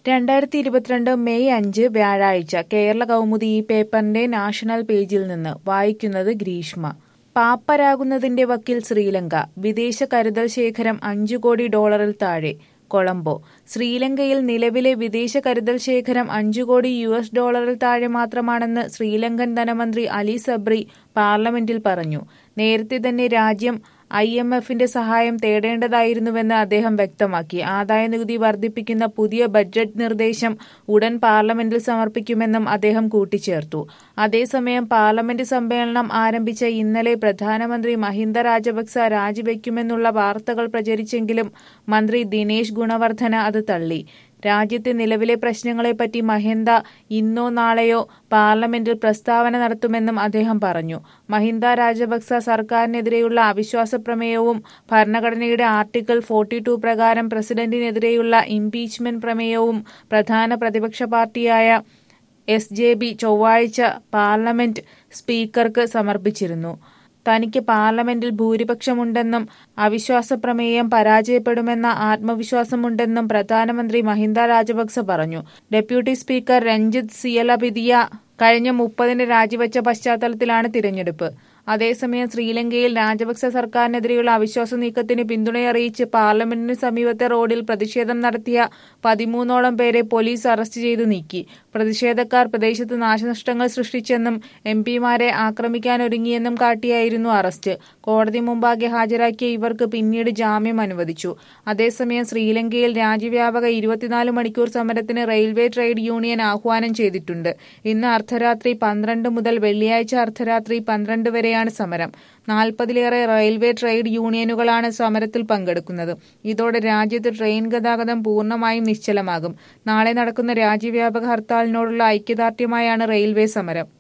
രണ്ടായിരത്തി ഇരുപത്തിരണ്ട് മെയ് അഞ്ച് വ്യാഴാഴ്ച കേരള കൗമുദി ഈ പേപ്പറിന്റെ നാഷണൽ പേജിൽ നിന്ന് വായിക്കുന്നത് ഗ്രീഷ്മ പാപ്പരാകുന്നതിന്റെ വക്കിൽ ശ്രീലങ്ക വിദേശ കരുതൽ ശേഖരം അഞ്ചു കോടി ഡോളറിൽ താഴെ കൊളംബോ ശ്രീലങ്കയിൽ നിലവിലെ വിദേശ കരുതൽ ശേഖരം അഞ്ചു കോടി യു എസ് ഡോളറിൽ താഴെ മാത്രമാണെന്ന് ശ്രീലങ്കൻ ധനമന്ത്രി അലി സബ്രി പാർലമെന്റിൽ പറഞ്ഞു നേരത്തെ തന്നെ രാജ്യം ഐ എം എഫിന്റെ സഹായം തേടേണ്ടതായിരുന്നുവെന്ന് അദ്ദേഹം വ്യക്തമാക്കി ആദായനികുതി വർദ്ധിപ്പിക്കുന്ന പുതിയ ബഡ്ജറ്റ് നിർദ്ദേശം ഉടൻ പാർലമെന്റിൽ സമർപ്പിക്കുമെന്നും അദ്ദേഹം കൂട്ടിച്ചേർത്തു അതേസമയം പാർലമെന്റ് സമ്മേളനം ആരംഭിച്ച ഇന്നലെ പ്രധാനമന്ത്രി മഹിന്ദ രാജപക്സ രാജിവെക്കുമെന്നുള്ള വാർത്തകൾ പ്രചരിച്ചെങ്കിലും മന്ത്രി ദിനേശ് ഗുണവർദ്ധന അത് തള്ളി രാജ്യത്തെ നിലവിലെ പ്രശ്നങ്ങളെപ്പറ്റി മഹിന്ദ ഇന്നോ നാളെയോ പാർലമെന്റിൽ പ്രസ്താവന നടത്തുമെന്നും അദ്ദേഹം പറഞ്ഞു മഹിന്ദ രാജപക്സ സർക്കാരിനെതിരെയുള്ള അവിശ്വാസ പ്രമേയവും ഭരണഘടനയുടെ ആർട്ടിക്കിൾ ഫോർട്ടി ടു പ്രകാരം പ്രസിഡന്റിനെതിരെയുള്ള ഇംപീച്ച്മെന്റ് പ്രമേയവും പ്രധാന പ്രതിപക്ഷ പാർട്ടിയായ എസ് ജെ ബി ചൊവ്വാഴ്ച പാർലമെന്റ് സ്പീക്കർക്ക് സമർപ്പിച്ചിരുന്നു തനിക്ക് പാർലമെന്റിൽ ഭൂരിപക്ഷമുണ്ടെന്നും അവിശ്വാസ പ്രമേയം പരാജയപ്പെടുമെന്ന ആത്മവിശ്വാസമുണ്ടെന്നും പ്രധാനമന്ത്രി മഹിന്ദ രാജപക്സ പറഞ്ഞു ഡെപ്യൂട്ടി സ്പീക്കർ രഞ്ജിത്ത് സിയലബിദിയ കഴിഞ്ഞ മുപ്പതിന് രാജിവെച്ച പശ്ചാത്തലത്തിലാണ് തിരഞ്ഞെടുപ്പ് അതേസമയം ശ്രീലങ്കയിൽ രാജപക്സ സർക്കാരിനെതിരെയുള്ള അവിശ്വാസ നീക്കത്തിന് പിന്തുണയറിയിച്ച് പാർലമെന്റിന് സമീപത്തെ റോഡിൽ പ്രതിഷേധം നടത്തിയ പതിമൂന്നോളം പേരെ പോലീസ് അറസ്റ്റ് ചെയ്തു നീക്കി പ്രതിഷേധക്കാർ പ്രദേശത്ത് നാശനഷ്ടങ്ങൾ സൃഷ്ടിച്ചെന്നും എം പിമാരെ ആക്രമിക്കാനൊരുങ്ങിയെന്നും കാട്ടിയായിരുന്നു അറസ്റ്റ് കോടതി മുമ്പാകെ ഹാജരാക്കിയ ഇവർക്ക് പിന്നീട് ജാമ്യം അനുവദിച്ചു അതേസമയം ശ്രീലങ്കയിൽ രാജ്യവ്യാപക ഇരുപത്തിനാല് മണിക്കൂർ സമരത്തിന് റെയിൽവേ ട്രേഡ് യൂണിയൻ ആഹ്വാനം ചെയ്തിട്ടുണ്ട് ഇന്ന് അർദ്ധരാത്രി പന്ത്രണ്ട് മുതൽ വെള്ളിയാഴ്ച അർദ്ധരാത്രി പന്ത്രണ്ട് വരെയാണ് സമരം നാൽപ്പതിലേറെ റെയിൽവേ ട്രേഡ് യൂണിയനുകളാണ് സമരത്തിൽ പങ്കെടുക്കുന്നത് ഇതോടെ രാജ്യത്ത് ട്രെയിൻ ഗതാഗതം പൂർണ്ണമായും നിശ്ചലമാകും നാളെ നടക്കുന്ന രാജ്യവ്യാപക ഹർത്താലിനോടുള്ള ഐക്യദാർഢ്യമായാണ് റെയിൽവേ സമരം